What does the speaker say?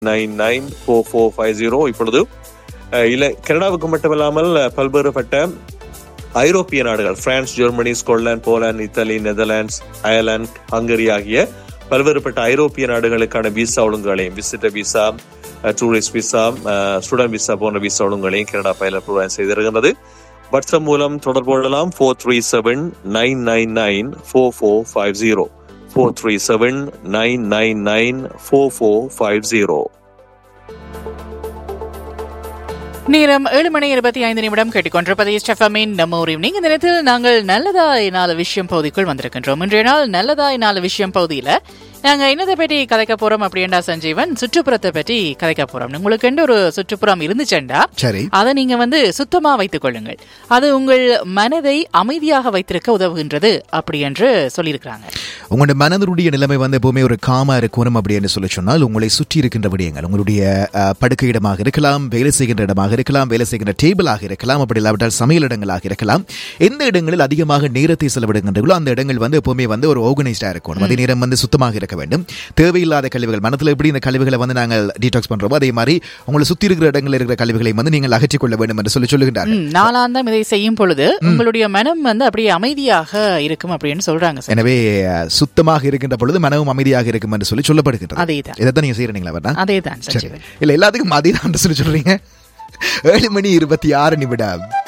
Nine nine four four five zero இப்பொழுது அஹ், இல்ல கனடாவுக்கு மட்டுமல்லாமல் அஹ், பல்வேறுபட்ட ஐரோப்பிய நாடுகள் France Germany Scotland Poland Italy Netherlands Ireland Hungary ஆகிய பல்வேறுபட்ட ஐரோப்பிய நாடுகளுக்கான விசா ஒழுங்குகளையும் visitor visa tourist visa student visa போன்ற விசா ஒழுங்குகளையும் கனடா பைலட் ப்ரொவைட் செய்திருக்கிறது வாட்ஸ்அப் மூலம் தொடர்பு கொள்ளலாம் four three seven nine nine nine four four five zero four three seven nine nine nine four four five zero நேரம் ஏழு மணி இருபத்தி ஐந்து நிமிடம் கேட்டுக்கொண்டிருப்பது ஸ்டெஃபமின் நம்ம ஒரு evening. இந்த நேரத்தில் நாங்கள் நல்லதாய் நாலு விஷயம் பகுதிக்குள் வந்திருக்கின்றோம் இன்றைய நாள் நல்லதாய் நாலு விஷயம் பகுதியில நாங்க என்னதை பற்றி கதைக்க போறோம் அப்படின்டா சஞ்சீவன் சுற்றுப்புறத்தை பற்றி கதைக்க போறோம் உங்களுக்கு எந்த ஒரு சுற்றுப்புறம் இருந்துச்சேண்டா சரி அதை நீங்க வந்து சுத்தமா வைத்துக் கொள்ளுங்கள் அது உங்கள் மனதை அமைதியாக வைத்திருக்க உதவுகின்றது அப்படி என்று சொல்லியிருக்கிறாங்க உங்களுடைய மனதனுடைய நிலைமை வந்து எப்பவுமே ஒரு காமா இருக்கணும் அப்படின்னு சொல்லி சொன்னால் உங்களை சுற்றி இருக்கின்ற விடயங்கள் உங்களுடைய அஹ், படுக்கை இடமாக இருக்கலாம் வேலை செய்கின்ற இடமாக இருக்கலாம் வேலை செய்கின்ற டேபிளாக இருக்கலாம் அப்படி இல்லாவிட்டால் சமையல் இடங்களாக இருக்கலாம் எந்த இடங்களில் அதிகமாக நேரத்தை செலவிடுகின்றீர்களோ அந்த இடங்கள் வந்து எப்பவுமே வந்து ஒரு ஆர்கனைஸ்டா இருக்கணும் அதே நேரம் வந்து சுத்தமாக இருக்க வேண்டும் தேவையில்லாத கழிவுகள் மனத்தில் எப்படி இந்த கழிவுகளை வந்து நாங்கள் டீடாக்ஸ் பண்றோமோ அதே மாதிரி உங்களை சுற்றி இருக்கிற இடங்களில் இருக்கிற கழிவுகளை வந்து நீங்கள் அகற்றிக் கொள்ள வேண்டும் என்று சொல்லி சொல்லுகின்றார்கள் ம், நாளாந்தம் இதை செய்யும் பொழுது உங்களுடைய மனம் வந்து அப்படியே அமைதியாக இருக்கும் அப்படின்னு சொல்றாங்க சார் எனவே அஹ், சுத்தமாக இருக்கின்ற பொழுது மனமும் அமைதியாக இருக்கும் என்று சொல்லி சொல்லப்படுகின்றது அதேதான் இதைத்தான் நீங்க செய்யறீங்களா வேணா அதேதான் சரி சஞ்சீவன் இல்ல எல்லாத்துக்கும் அதே தான் சொல்லி சொல்றீங்க ஏழு மணி இருபத்தி ஆறு நிமிடம்